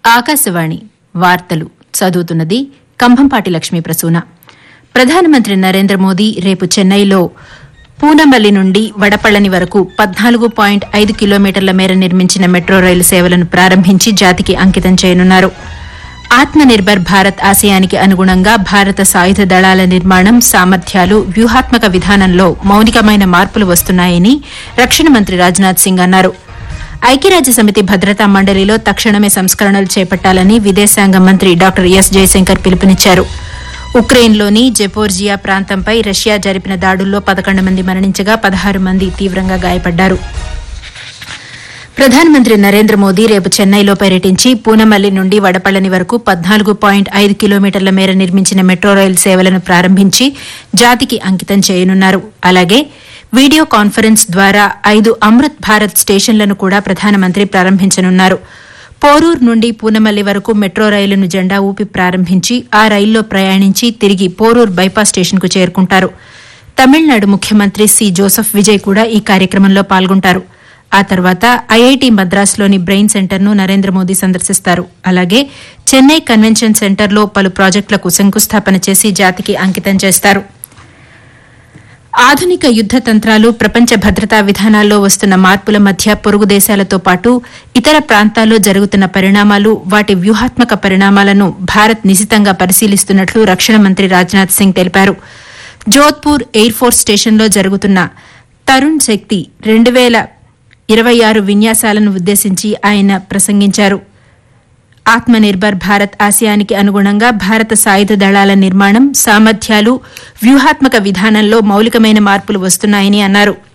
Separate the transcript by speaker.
Speaker 1: ఆకాశవాణి వార్తలు చదువుతున్నది కంభంపాటి లక్ష్మీ ప్రసూన ప్రధానమంత్రి నరేంద్ర మోదీ రేపు చెన్నైలో పూనమల్లి నుండి వడపళని వరకు పద్నాలుగు పాయింట్ ఐదు కిలోమీటర్ల మేర నిర్మించిన మెట్రో రైలు సేవలను ప్రారంభించి జాతికి అంకితం చేయనున్నారు ఆత్మనిర్భర్ భారత్ ఆశయానికి అనుగుణంగా భారత సాయుధ దళాల నిర్మాణం సామర్థ్యాలు వ్యూహాత్మక విధానంలో మౌలికమైన మార్పులు వస్తున్నాయని రక్షణ మంత్రి రాజ్నాథ్ సింగ్ అన్నారు ఐక్యరాజ్య సమితి భద్రతా మండలిలో తక్షణమే సంస్కరణలు చేపట్టాలని విదేశాంగ మంత్రి డాక్టర్ ఎస్ జయశంకర్ పిలుపునిచ్చారు ఉక్రెయిన్లోని జెపోర్జియా ప్రాంతంపై రష్యా జరిపిన దాడుల్లో పదకొండు మంది మరణించగా పదహారు మంది తీవ్రంగా గాయపడ్డారు ప్రధానమంత్రి నరేంద్ర మోదీ రేపు చెన్నైలో పర్యటించి పూనమల్లి నుండి వడపళని వరకు పద్నాలుగు పాయింట్ ఐదు కిలోమీటర్ల మేర నిర్మించిన మెట్రో రైలు సేవలను ప్రారంభించి జాతికి అంకితం చేయనున్నారు అలాగే వీడియో కాన్ఫరెన్స్ ద్వారా ఐదు అమృత్ భారత్ స్టేషన్లను కూడా ప్రధానమంత్రి ప్రారంభించనున్నారు పోరూర్ నుండి పూనమల్లి వరకు మెట్రో రైలును జెండా ఊపి ప్రారంభించి ఆ రైల్లో ప్రయాణించి తిరిగి పోరూర్ బైపాస్ స్టేషన్కు చేరుకుంటారు తమిళనాడు ముఖ్యమంత్రి సి జోసెఫ్ విజయ్ కూడా ఈ కార్యక్రమంలో పాల్గొంటారు ఆ తర్వాత ఐఐటి మద్రాసులోని బ్రెయిన్ సెంటర్ను నరేంద్ర మోదీ సందర్శిస్తారు అలాగే చెన్నై కన్వెన్షన్ సెంటర్లో పలు ప్రాజెక్టులకు శంకుస్థాపన చేసి జాతికి అంకితం చేస్తారు ఆధునిక యుద్ద తంత్రాలు ప్రపంచ భద్రతా విధానాల్లో వస్తున్న మార్పుల మధ్య పొరుగు దేశాలతో పాటు ఇతర ప్రాంతాల్లో జరుగుతున్న పరిణామాలు వాటి వ్యూహాత్మక పరిణామాలను భారత్ నిశితంగా పరిశీలిస్తున్నట్లు రక్షణ మంత్రి రాజ్నాథ్ సింగ్ తెలిపారు జోధ్పూర్ ఎయిర్ ఫోర్స్ స్టేషన్లో జరుగుతున్న తరుణ్ శక్తి రెండు వేల ఇరవై ఆరు విన్యాసాలను ఉద్దేశించి ఆయన ప్రసంగించారు ఆత్మనిర్భర్ భారత్ ఆశయానికి అనుగుణంగా భారత సాయుధ దళాల నిర్మాణం సామర్థ్యాలు వ్యూహాత్మక విధానంలో మౌలికమైన మార్పులు వస్తున్నాయని అన్నారు